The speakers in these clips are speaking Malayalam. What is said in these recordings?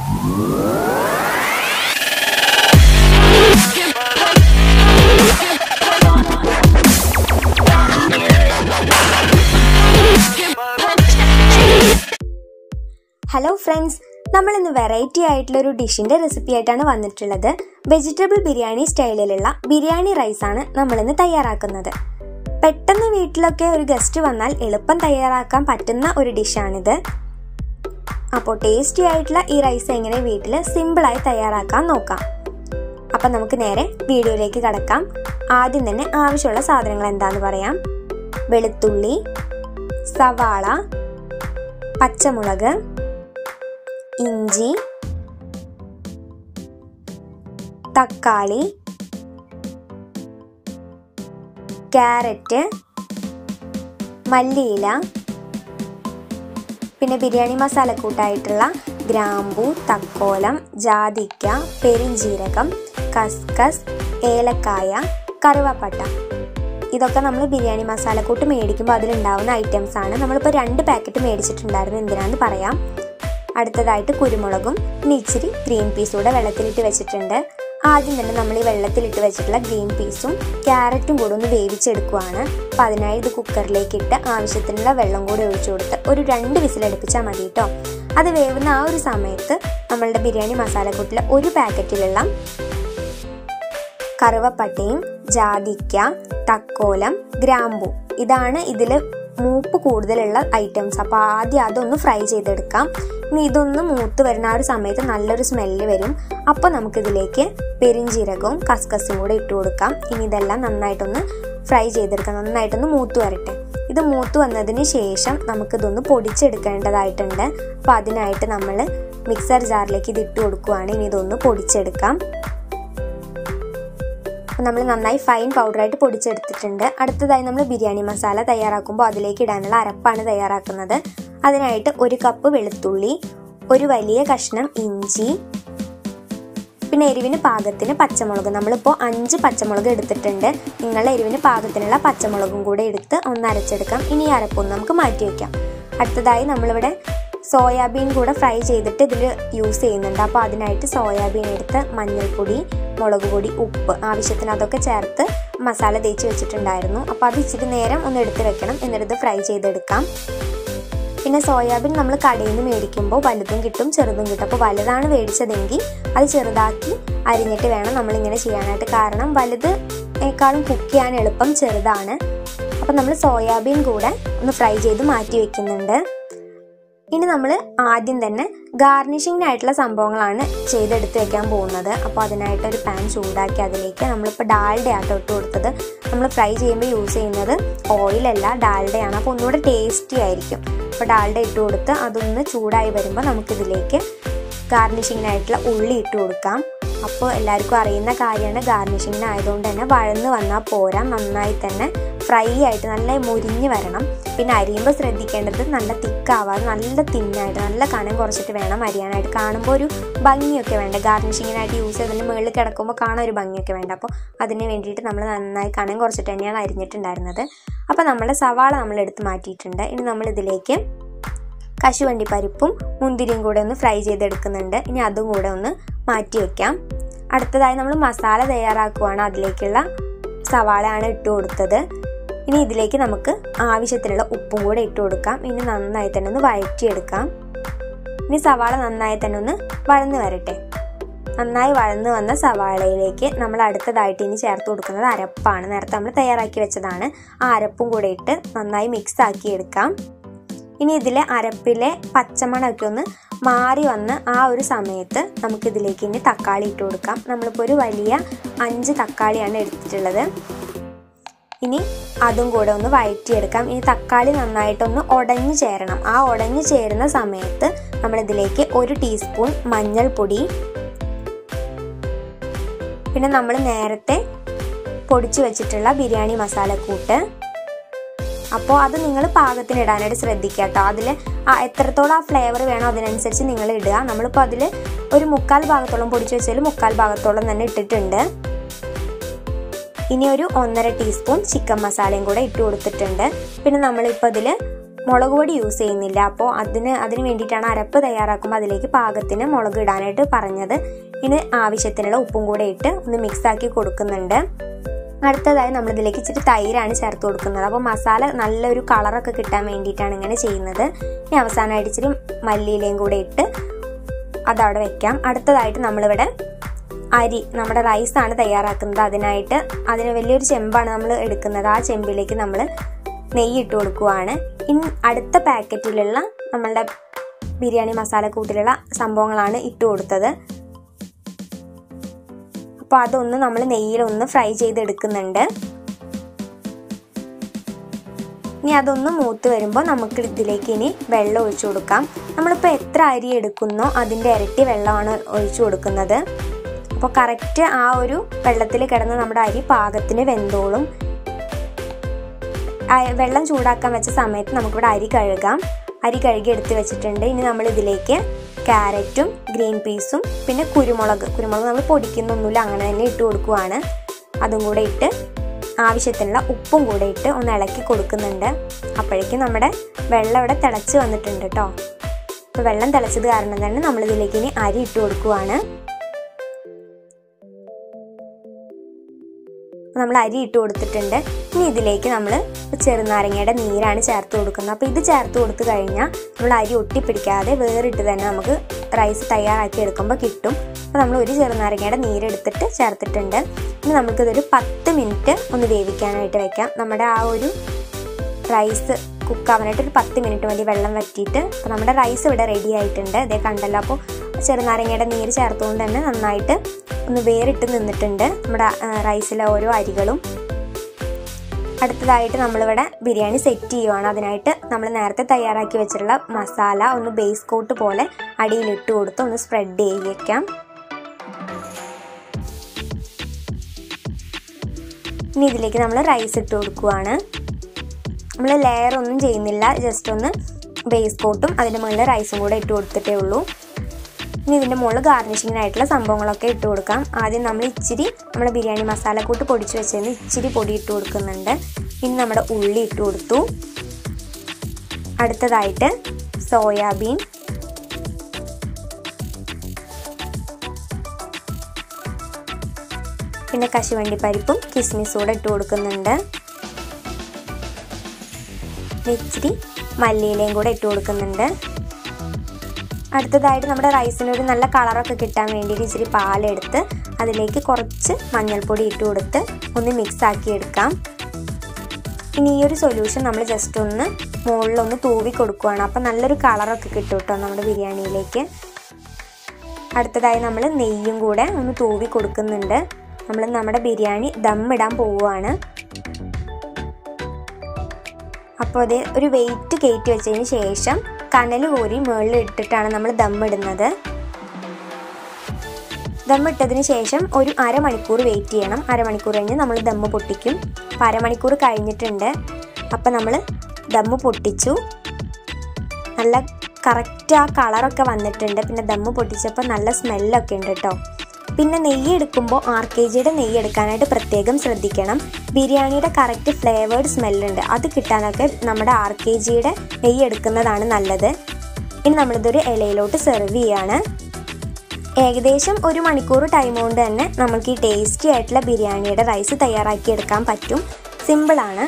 ഹലോ ഫ്രണ്ട്സ് നമ്മൾ ഇന്ന് വെറൈറ്റി ആയിട്ടുള്ള ഒരു ഡിഷിന്റെ റെസിപ്പി ആയിട്ടാണ് വന്നിട്ടുള്ളത് വെജിറ്റബിൾ ബിരിയാണി സ്റ്റൈലിലുള്ള ബിരിയാണി റൈസ് ആണ് നമ്മൾ ഇന്ന് തയ്യാറാക്കുന്നത് പെട്ടെന്ന് വീട്ടിലൊക്കെ ഒരു ഗസ്റ്റ് വന്നാൽ എളുപ്പം തയ്യാറാക്കാൻ പറ്റുന്ന ഒരു ഡിഷാണിത് അപ്പോൾ ടേസ്റ്റി ആയിട്ടുള്ള ഈ റൈസ് എങ്ങനെ വീട്ടിൽ സിമ്പിളായി തയ്യാറാക്കാൻ നോക്കാം അപ്പം നമുക്ക് നേരെ വീഡിയോയിലേക്ക് കടക്കാം ആദ്യം തന്നെ ആവശ്യമുള്ള സാധനങ്ങൾ എന്താന്ന് പറയാം വെളുത്തുള്ളി സവാള പച്ചമുളക് ഇഞ്ചി തക്കാളി ക്യാരറ്റ് മല്ലിയില പിന്നെ ബിരിയാണി മസാലക്കൂട്ടായിട്ടുള്ള ഗ്രാമ്പു തക്കോലം ജാതിക്ക പെരിഞ്ജീരകം കസ്കസ് ഏലക്കായ കറുവപ്പട്ട ഇതൊക്കെ നമ്മൾ ബിരിയാണി മസാലക്കൂട്ട് മേടിക്കുമ്പോൾ അതിലുണ്ടാവുന്ന ഐറ്റംസ് ആണ് നമ്മളിപ്പോൾ രണ്ട് പാക്കറ്റ് മേടിച്ചിട്ടുണ്ടായിരുന്നു എന്തിനാന്ന് പറയാം അടുത്തതായിട്ട് കുരുമുളകും ഇനി ഇച്ചിരി ഗ്രീൻ പീസ് കൂടെ വെള്ളത്തിലിട്ട് വെച്ചിട്ടുണ്ട് ആദ്യം തന്നെ നമ്മൾ ഈ വെള്ളത്തിലിട്ട് വെച്ചിട്ടുള്ള ഗ്രീൻ പീസും ക്യാരറ്റും കൂടെ ഒന്ന് വേവിച്ചെടുക്കുവാണ് അപ്പോൾ അതിനായി ഇത് കുക്കറിലേക്ക് ഇട്ട് ആവശ്യത്തിനുള്ള വെള്ളം കൂടി ഒഴിച്ചു കൊടുത്ത് ഒരു രണ്ട് വിസിലടുപ്പിച്ചാൽ മതി കേട്ടോ അത് വേവുന്ന ആ ഒരു സമയത്ത് നമ്മളുടെ ബിരിയാണി മസാലക്കൂട്ടിലെ ഒരു പാക്കറ്റിലുള്ള കറുവപ്പട്ടയും ജാതിക്ക തക്കോലം ഗ്രാമ്പു ഇതാണ് ഇതിൽ മൂപ്പ് കൂടുതലുള്ള ഐറ്റംസ് അപ്പോൾ ആദ്യം അതൊന്ന് ഫ്രൈ ചെയ്തെടുക്കാം ഇനി ഇതൊന്ന് മൂത്ത് വരുന്ന ആ ഒരു സമയത്ത് നല്ലൊരു സ്മെല്ല് വരും അപ്പോൾ നമുക്കിതിലേക്ക് പെരിഞ്ചീരകവും കസ്കസും കൂടെ ഇട്ട് കൊടുക്കാം ഇനി ഇതെല്ലാം നന്നായിട്ടൊന്ന് ഫ്രൈ ചെയ്തെടുക്കാം നന്നായിട്ടൊന്ന് മൂത്ത് വരട്ടെ ഇത് മൂത്ത് വന്നതിന് ശേഷം നമുക്കിതൊന്ന് പൊടിച്ചെടുക്കേണ്ടതായിട്ടുണ്ട് അപ്പോൾ അതിനായിട്ട് നമ്മൾ മിക്സർ ജാറിലേക്ക് ഇത് ഇട്ട് കൊടുക്കുവാണ് ഇനി ഇതൊന്ന് പൊടിച്ചെടുക്കാം നമ്മൾ നന്നായി ഫൈൻ പൗഡറായിട്ട് പൊടിച്ചെടുത്തിട്ടുണ്ട് അടുത്തതായി നമ്മൾ ബിരിയാണി മസാല തയ്യാറാക്കുമ്പോൾ അതിലേക്ക് ഇടാനുള്ള അരപ്പാണ് തയ്യാറാക്കുന്നത് അതിനായിട്ട് ഒരു കപ്പ് വെളുത്തുള്ളി ഒരു വലിയ കഷ്ണം ഇഞ്ചി പിന്നെ എരിവിന് പാകത്തിന് പച്ചമുളക് നമ്മളിപ്പോൾ അഞ്ച് പച്ചമുളക് എടുത്തിട്ടുണ്ട് നിങ്ങളുടെ എരിവിന് പാകത്തിനുള്ള പച്ചമുളകും കൂടെ എടുത്ത് ഒന്ന് അരച്ചെടുക്കാം ഇനി അരപ്പൊന്ന് നമുക്ക് മാറ്റി വയ്ക്കാം അടുത്തതായി നമ്മളിവിടെ സോയാബീൻ കൂടെ ഫ്രൈ ചെയ്തിട്ട് ഇതിൽ യൂസ് ചെയ്യുന്നുണ്ട് അപ്പോൾ അതിനായിട്ട് സോയാബീൻ എടുത്ത് മഞ്ഞൾപ്പൊടി മുളക് പൊടി ഉപ്പ് ആവശ്യത്തിന് അതൊക്കെ ചേർത്ത് മസാല തേച്ച് വെച്ചിട്ടുണ്ടായിരുന്നു അപ്പോൾ അത് ഇച്ചിരി നേരം ഒന്ന് എടുത്ത് വെക്കണം എന്നിട്ട് ഫ്രൈ ചെയ്തെടുക്കാം പിന്നെ സോയാബീൻ നമ്മൾ കടയിൽ നിന്ന് മേടിക്കുമ്പോൾ വലുതും കിട്ടും ചെറുതും കിട്ടും അപ്പോൾ വലുതാണ് മേടിച്ചതെങ്കിൽ അത് ചെറുതാക്കി അരിഞ്ഞിട്ട് വേണം നമ്മളിങ്ങനെ ചെയ്യാനായിട്ട് കാരണം വലുതിനേക്കാളും കുക്ക് ചെയ്യാൻ എളുപ്പം ചെറുതാണ് അപ്പം നമ്മൾ സോയാബീൻ കൂടെ ഒന്ന് ഫ്രൈ ചെയ്ത് മാറ്റി വെക്കുന്നുണ്ട് ഇനി നമ്മൾ ആദ്യം തന്നെ ഗാർണിഷിങ്ങിനായിട്ടുള്ള സംഭവങ്ങളാണ് ചെയ്തെടുത്ത് വെക്കാൻ പോകുന്നത് അപ്പോൾ അതിനായിട്ട് ഒരു പാൻ ചൂടാക്കി അതിലേക്ക് നമ്മളിപ്പോൾ ഡാൽഡ ആട്ടോ ഇട്ട് കൊടുത്തത് നമ്മൾ ഫ്രൈ ചെയ്യുമ്പോൾ യൂസ് ചെയ്യുന്നത് ഓയിലല്ല ഡാൽഡയാണ് അപ്പോൾ ഒന്നുകൂടെ ടേസ്റ്റി ആയിരിക്കും അപ്പോൾ ഡാൽഡ ഇട്ട് കൊടുത്ത് അതൊന്ന് ചൂടായി വരുമ്പോൾ നമുക്കിതിലേക്ക് ഗാർണിഷിങ്ങിനായിട്ടുള്ള ഉള്ളി ഇട്ട് കൊടുക്കാം അപ്പോൾ എല്ലാവർക്കും അറിയുന്ന കാര്യമാണ് ഗാർണിഷിങ്ങിന് ആയതുകൊണ്ട് തന്നെ വഴന്ന് വന്നാൽ പോരാ നന്നായി തന്നെ ഫ്രൈ ആയിട്ട് നല്ല മുരിഞ്ഞ് വരണം പിന്നെ അരിയുമ്പോൾ ശ്രദ്ധിക്കേണ്ടത് നല്ല തിക്കാവാതെ നല്ല തിന്നായിട്ട് നല്ല കനം കുറച്ചിട്ട് വേണം അരിയാനായിട്ട് കാണുമ്പോൾ ഒരു ഭംഗിയൊക്കെ വേണ്ട ഗാർണിഷിങ്ങിനായിട്ട് യൂസ് ചെയ്തതിന് മുകളിൽ കിടക്കുമ്പോൾ കാണാൻ ഒരു ഭംഗിയൊക്കെ വേണ്ട അപ്പോൾ അതിന് വേണ്ടിയിട്ട് നമ്മൾ നന്നായി കനം കുറച്ചിട്ട് തന്നെയാണ് അരിഞ്ഞിട്ടുണ്ടായിരുന്നത് അപ്പോൾ നമ്മുടെ സവാള നമ്മൾ എടുത്ത് മാറ്റിയിട്ടുണ്ട് ഇനി നമ്മൾ ഇതിലേക്ക് കശുവണ്ടി പരിപ്പും മുന്തിരിയും കൂടെ ഒന്ന് ഫ്രൈ ചെയ്തെടുക്കുന്നുണ്ട് ഇനി അതും കൂടെ ഒന്ന് മാറ്റി വെക്കാം അടുത്തതായി നമ്മൾ മസാല തയ്യാറാക്കുവാണ് അതിലേക്കുള്ള സവാളയാണ് ഇട്ട് കൊടുത്തത് ഇനി ഇതിലേക്ക് നമുക്ക് ആവശ്യത്തിനുള്ള ഉപ്പും കൂടെ ഇട്ട് കൊടുക്കാം ഇനി നന്നായി തന്നെ ഒന്ന് വഴറ്റിയെടുക്കാം ഇനി സവാള നന്നായി തന്നെ ഒന്ന് വഴന്ന് വരട്ടെ നന്നായി വഴന്ന് വന്ന സവാളയിലേക്ക് നമ്മൾ അടുത്തതായിട്ട് ഇനി ചേർത്ത് കൊടുക്കുന്നത് അരപ്പാണ് നേരത്തെ നമ്മൾ തയ്യാറാക്കി വെച്ചതാണ് ആ അരപ്പും കൂടെ ഇട്ട് നന്നായി മിക്സ് ആക്കി എടുക്കാം ഇനി ഇതിലെ അരപ്പിലെ പച്ചമണമൊക്കെ ഒന്ന് മാറി വന്ന് ആ ഒരു സമയത്ത് നമുക്കിതിലേക്ക് ഇനി തക്കാളി ഇട്ട് കൊടുക്കാം നമ്മളിപ്പോൾ ഒരു വലിയ അഞ്ച് തക്കാളിയാണ് എടുത്തിട്ടുള്ളത് ഇനി അതും കൂടെ ഒന്ന് വഴറ്റിയെടുക്കാം ഇനി തക്കാളി നന്നായിട്ടൊന്ന് ഉടഞ്ഞു ചേരണം ആ ഉടഞ്ഞു ചേരുന്ന സമയത്ത് നമ്മളിതിലേക്ക് ഒരു ടീസ്പൂൺ മഞ്ഞൾപ്പൊടി പിന്നെ നമ്മൾ നേരത്തെ പൊടിച്ചു വെച്ചിട്ടുള്ള ബിരിയാണി മസാലക്കൂട്ട് അപ്പോൾ അത് നിങ്ങൾ പാകത്തിന് ഇടാനായിട്ട് ശ്രദ്ധിക്കുക കേട്ടോ അതിൽ എത്രത്തോളം ആ ഫ്ലേവർ വേണോ അതിനനുസരിച്ച് നിങ്ങൾ ഇടുക നമ്മളിപ്പോൾ അതിൽ ഒരു മുക്കാൽ ഭാഗത്തോളം പൊടിച്ചു വെച്ചാൽ മുക്കാൽ ഭാഗത്തോളം തന്നെ ഇട്ടിട്ടുണ്ട് ഇനി ഒരു ഒന്നര ടീസ്പൂൺ ചിക്കൻ മസാലയും കൂടെ ഇട്ട് കൊടുത്തിട്ടുണ്ട് പിന്നെ നമ്മളിപ്പോൾ ഇതിൽ മുളക് പൊടി യൂസ് ചെയ്യുന്നില്ല അപ്പോൾ അതിന് അതിന് വേണ്ടിയിട്ടാണ് അരപ്പ് തയ്യാറാക്കുമ്പോൾ അതിലേക്ക് പാകത്തിന് മുളക് ഇടാനായിട്ട് പറഞ്ഞത് ഇനി ആവശ്യത്തിനുള്ള ഉപ്പും കൂടെ ഇട്ട് ഒന്ന് മിക്സ് ആക്കി കൊടുക്കുന്നുണ്ട് അടുത്തതായി നമ്മൾ ഇതിലേക്ക് ഇച്ചിരി തൈരാണ് ചേർത്ത് കൊടുക്കുന്നത് അപ്പോൾ മസാല നല്ലൊരു കളറൊക്കെ കിട്ടാൻ വേണ്ടിയിട്ടാണ് ഇങ്ങനെ ചെയ്യുന്നത് ഇനി അവസാനമായിട്ട് ഇച്ചിരി മല്ലിയിലയും കൂടെ ഇട്ട് അതവിടെ വെക്കാം അടുത്തതായിട്ട് നമ്മളിവിടെ അരി നമ്മുടെ റൈസാണ് തയ്യാറാക്കുന്നത് അതിനായിട്ട് അതിന് വലിയൊരു ചെമ്പാണ് നമ്മൾ എടുക്കുന്നത് ആ ചെമ്പിലേക്ക് നമ്മൾ നെയ്യ് ഇട്ട് കൊടുക്കുവാണ് ഇനി അടുത്ത പാക്കറ്റിലുള്ള നമ്മളുടെ ബിരിയാണി മസാല കൂട്ടിലുള്ള സംഭവങ്ങളാണ് ഇട്ട് കൊടുത്തത് അപ്പോൾ അതൊന്ന് നമ്മൾ നെയ്യിലൊന്ന് ഫ്രൈ ചെയ്തെടുക്കുന്നുണ്ട് ഇനി അതൊന്ന് മൂത്ത് വരുമ്പോൾ നമുക്ക് ഇതിലേക്ക് ഇനി വെള്ളം ഒഴിച്ചു കൊടുക്കാം നമ്മളിപ്പോൾ എത്ര അരി എടുക്കുന്നോ അതിൻ്റെ ഇരട്ടി വെള്ളമാണ് ഒഴിച്ചു കൊടുക്കുന്നത് അപ്പോൾ കറക്റ്റ് ആ ഒരു വെള്ളത്തിൽ കിടന്ന് നമ്മുടെ അരി പാകത്തിന് വെന്തോളും വെള്ളം ചൂടാക്കാൻ വെച്ച സമയത്ത് നമുക്കിവിടെ അരി കഴുകാം അരി കഴുകി എടുത്ത് വെച്ചിട്ടുണ്ട് ഇനി നമ്മൾ ഇതിലേക്ക് ക്യാരറ്റും ഗ്രീൻ പീസും പിന്നെ കുരുമുളക് കുരുമുളക് നമ്മൾ പൊടിക്കുന്നൊന്നുമില്ല അങ്ങനെ തന്നെ ഇട്ട് കൊടുക്കുവാണ് അതും കൂടെ ഇട്ട് ആവശ്യത്തിനുള്ള ഉപ്പും കൂടെ ഇട്ട് ഒന്ന് ഇളക്കി കൊടുക്കുന്നുണ്ട് അപ്പോഴേക്കും നമ്മുടെ വെള്ളം ഇവിടെ തിളച്ച് വന്നിട്ടുണ്ട് കേട്ടോ അപ്പോൾ വെള്ളം തിളച്ചത് കാരണം തന്നെ നമ്മളിതിലേക്ക് ഇനി അരി ഇട്ട് കൊടുക്കുവാണ് നമ്മൾ അരി ഇട്ട് കൊടുത്തിട്ടുണ്ട് ഇനി ഇതിലേക്ക് നമ്മൾ ചെറുനാരങ്ങയുടെ നീരാണ് ചേർത്ത് കൊടുക്കുന്നത് അപ്പോൾ ഇത് ചേർത്ത് കൊടുത്തു കഴിഞ്ഞാൽ നമ്മൾ അരി ഒട്ടിപ്പിടിക്കാതെ വേറിട്ട് തന്നെ നമുക്ക് റൈസ് തയ്യാറാക്കി എടുക്കുമ്പോൾ കിട്ടും അപ്പോൾ നമ്മൾ ഒരു ചെറുനാരങ്ങയുടെ നീരെടുത്തിട്ട് ചേർത്തിട്ടുണ്ട് ഇനി നമുക്കിതൊരു പത്ത് മിനിറ്റ് ഒന്ന് വേവിക്കാനായിട്ട് വെക്കാം നമ്മുടെ ആ ഒരു റൈസ് കുക്കാവാനായിട്ട് ഒരു പത്ത് മിനിറ്റ് മതി വെള്ളം വറ്റിയിട്ട് അപ്പോൾ നമ്മുടെ റൈസ് ഇവിടെ റെഡി ആയിട്ടുണ്ട് ഇതേ കണ്ടല്ലോ അപ്പോൾ ചെറുനാരങ്ങയുടെ നീര് ചേർത്തുകൊണ്ട് തന്നെ നന്നായിട്ട് ഒന്ന് വേറിട്ട് നിന്നിട്ടുണ്ട് നമ്മുടെ റൈസിലെ ഓരോ അരികളും അടുത്തതായിട്ട് നമ്മളിവിടെ ബിരിയാണി സെറ്റ് ചെയ്യുവാണ് അതിനായിട്ട് നമ്മൾ നേരത്തെ തയ്യാറാക്കി വെച്ചിട്ടുള്ള മസാല ഒന്ന് ബേസ് കോട്ട് പോലെ അടിയിലിട്ട് കൊടുത്ത് ഒന്ന് സ്പ്രെഡ് ചെയ്ത് വെക്കാം ഇനി ഇതിലേക്ക് നമ്മൾ റൈസ് ഇട്ട് കൊടുക്കുവാണ് നമ്മൾ ലെയർ ഒന്നും ചെയ്യുന്നില്ല ജസ്റ്റ് ഒന്ന് ബേസ് കോട്ടും അതിൻ്റെ മുകളിൽ റൈസും കൂടെ ഇട്ട് കൊടുത്തിട്ടേ ഉള്ളൂ ഇനി ഇതിൻ്റെ മുകളിൽ ഗാർണിഷിങ്ങിനായിട്ടുള്ള സംഭവങ്ങളൊക്കെ ഇട്ട് കൊടുക്കാം ആദ്യം നമ്മൾ ഇച്ചിരി നമ്മുടെ ബിരിയാണി മസാല കൂട്ട് പൊടിച്ച് വെച്ചതിന് ഇച്ചിരി പൊടി ഇട്ട് കൊടുക്കുന്നുണ്ട് ഇനി നമ്മുടെ ഉള്ളി ഇട്ട് കൊടുത്തു അടുത്തതായിട്ട് സോയാബീൻ പിന്നെ കശുവണ്ടി പരിപ്പും കിസ്മിസും കൂടെ ഇട്ട് കൊടുക്കുന്നുണ്ട് ഇച്ചിരി മല്ലിയിലയും കൂടെ ഇട്ട് കൊടുക്കുന്നുണ്ട് അടുത്തതായിട്ട് നമ്മുടെ റൈസിന് ഒരു നല്ല കളറൊക്കെ കിട്ടാൻ വേണ്ടിയിട്ട് ഇച്ചിരി പാലെടുത്ത് അതിലേക്ക് കുറച്ച് മഞ്ഞൾപ്പൊടി ഇട്ട് കൊടുത്ത് ഒന്ന് മിക്സ് ആക്കി എടുക്കാം ഇനി ഈ ഒരു സൊല്യൂഷൻ നമ്മൾ ജസ്റ്റ് ഒന്ന് മുകളിലൊന്ന് തൂവി കൊടുക്കുകയാണ് അപ്പം നല്ലൊരു കളറൊക്കെ കിട്ടും കേട്ടോ നമ്മുടെ ബിരിയാണിയിലേക്ക് അടുത്തതായി നമ്മൾ നെയ്യും കൂടെ ഒന്ന് തൂവി കൊടുക്കുന്നുണ്ട് നമ്മൾ നമ്മുടെ ബിരിയാണി ദമ്മിടാൻ പോവുകയാണ് അപ്പോൾ അത് ഒരു വെയിറ്റ് കയറ്റി വെച്ചതിന് ശേഷം കനൽ കോരി മുകളിൽ ഇട്ടിട്ടാണ് നമ്മൾ ദമ്മിടുന്നത് ദമ്മിട്ടതിന് ശേഷം ഒരു അരമണിക്കൂർ വെയിറ്റ് ചെയ്യണം അരമണിക്കൂർ കഴിഞ്ഞ് നമ്മൾ ദമ്മ് പൊട്ടിക്കും അപ്പം അരമണിക്കൂർ കഴിഞ്ഞിട്ടുണ്ട് അപ്പം നമ്മൾ ദമ്മ് പൊട്ടിച്ചു നല്ല കറക്റ്റ് ആ കളറൊക്കെ വന്നിട്ടുണ്ട് പിന്നെ ദമ്മ് പൊട്ടിച്ചപ്പോൾ നല്ല സ്മെല്ലൊക്കെ ഉണ്ട് കേട്ടോ പിന്നെ നെയ്യ് എടുക്കുമ്പോൾ ആർ കെ ജിയുടെ നെയ്യ് എടുക്കാനായിട്ട് പ്രത്യേകം ശ്രദ്ധിക്കണം ബിരിയാണിയുടെ കറക്റ്റ് ഫ്ലേവേർഡ് സ്മെല്ലുണ്ട് അത് കിട്ടാനൊക്കെ നമ്മുടെ ആർ കെ ജിയുടെ നെയ്യ് എടുക്കുന്നതാണ് നല്ലത് ഇനി നമ്മളിതൊരു ഇലയിലോട്ട് സെർവ് ചെയ്യാണ് ഏകദേശം ഒരു മണിക്കൂർ ടൈം കൊണ്ട് തന്നെ നമുക്ക് ഈ ടേസ്റ്റി ആയിട്ടുള്ള ബിരിയാണിയുടെ റൈസ് തയ്യാറാക്കി എടുക്കാൻ പറ്റും സിമ്പിളാണ്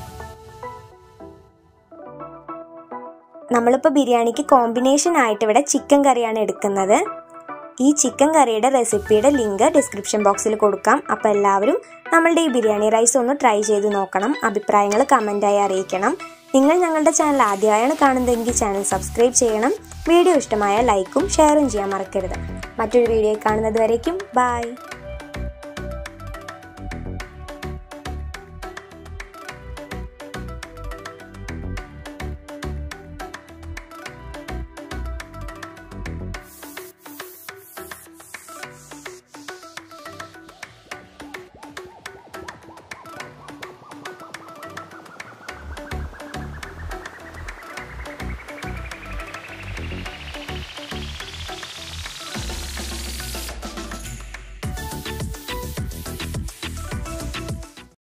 നമ്മളിപ്പോൾ ബിരിയാണിക്ക് കോമ്പിനേഷൻ ആയിട്ട് ഇവിടെ ചിക്കൻ കറിയാണ് എടുക്കുന്നത് ഈ ചിക്കൻ കറിയുടെ റെസിപ്പിയുടെ ലിങ്ക് ഡിസ്ക്രിപ്ഷൻ ബോക്സിൽ കൊടുക്കാം അപ്പോൾ എല്ലാവരും നമ്മളുടെ ഈ ബിരിയാണി റൈസ് ഒന്ന് ട്രൈ ചെയ്ത് നോക്കണം അഭിപ്രായങ്ങൾ കമൻറ്റായി അറിയിക്കണം നിങ്ങൾ ഞങ്ങളുടെ ചാനൽ ആദ്യമായാണ് കാണുന്നതെങ്കിൽ ചാനൽ സബ്സ്ക്രൈബ് ചെയ്യണം വീഡിയോ ഇഷ്ടമായ ലൈക്കും ഷെയറും ചെയ്യാൻ മറക്കരുത് മറ്റൊരു വീഡിയോ കാണുന്നത് വരേക്കും ബൈ